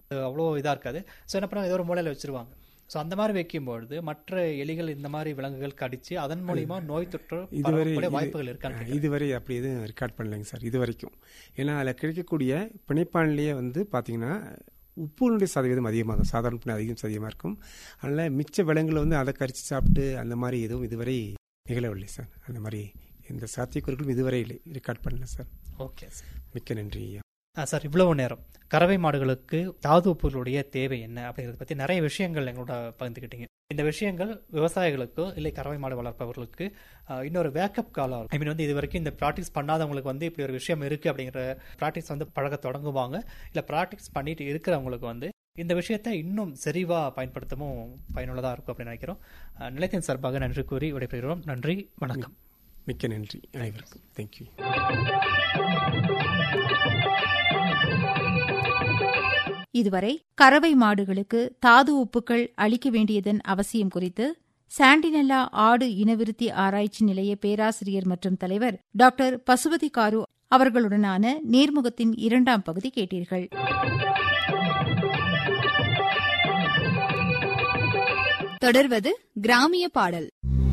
அவ்வளோ இதாக இருக்காது ஸோ என்ன பண்ணுவாங்க ஏதோ ஒரு மூலையில் வச்சிருவாங்க ஸோ அந்த மாதிரி வைக்கும்பொழுது மற்ற எலிகள் இந்த மாதிரி விலங்குகள் கடிச்சு அதன் மூலியமா நோய் தொற்று இதுவரை பரவக்கூடிய இது- வாய்ப்புகள் இருக்கான்னு கேக்குறேன். இதுவரை அப்படி எதுவும் ரெக்கார்ட் பண்ணலைங்க சார் இது வரைக்கும் ஏன்னா அதில் கிடைக்கக்கூடிய பிணைப்பான்லேயே வந்து பார்த்தீங்கன்னா உப்புனுடைய சதவீதம் அதிகமாகும் சாதாரண புண்ணு அதிகம் அதிகமாக இருக்கும் அதனால் மிச்ச விலங்குகளை வந்து அதை கரிச்சு சாப்பிட்டு அந்த மாதிரி எதுவும் இதுவரை நிகழவில்லை சார் அந்த மாதிரி எந்த சாத்தியக்கூறுகளும் இதுவரை இல்லை ரெக்கார்ட் பண்ணல சார் ஓகே சார் மிக்க நன்றி ஐயா ஆ, சார் இவ்வளவு நேரம் கறவை மாடுகளுக்கு தாது உப்புகளுடைய தேவை என்ன அப்படிங்கிறத பத்தி நிறைய விஷயங்கள் எங்களோட பகிர்ந்துக்கிட்டீங்க இந்த விஷயங்கள் விவசாயிகளுக்கோ இல்லை கறவை மாடு வளர்ப்பவர்களுக்கு ஆ, இன்னொரு வேக்கப் காலம் ஐ மீன் வந்து இது வரைக்கும் இந்த ப்ராக்டிஸ் பண்ணாதவங்களுக்கு வந்து இப்படி ஒரு விஷயம் இருக்கு அப்படிங்கிற ப்ராக்டிஸ் வந்து பழக தொடங்குவாங்க இல்லை ப்ராக்டிஸ் பண்ணிட்டு இருக்கிறவங்களுக்கு வந்து இந்த விஷயத்தை இன்னும் செறிவா பயன்படுத்தவும் பயனுள்ளதா இருக்கும் அப்படின்னு நினைக்கிறோம் ஆ, நிலையத்தின் சார்பாக நன்றி கூறி விடைபெறுகிறோம் நன்றி வணக்கம் மிக்க நன்றி அனைவருக்கும் தேங்க்யூ இதுவரை கறவை மாடுகளுக்கு தாது உப்புக்கள் அளிக்க வேண்டியதன் அவசியம் குறித்து சாண்டினெல்லா ஆடு இனவிருத்தி ஆராய்ச்சி நிலைய பேராசிரியர் மற்றும் தலைவர் டாக்டர் பசுபதி காரு அவர்களுடனான நேர்முகத்தின் இரண்டாம் பகுதி கேட்டீர்கள் தொடர்வது கிராமிய பாடல்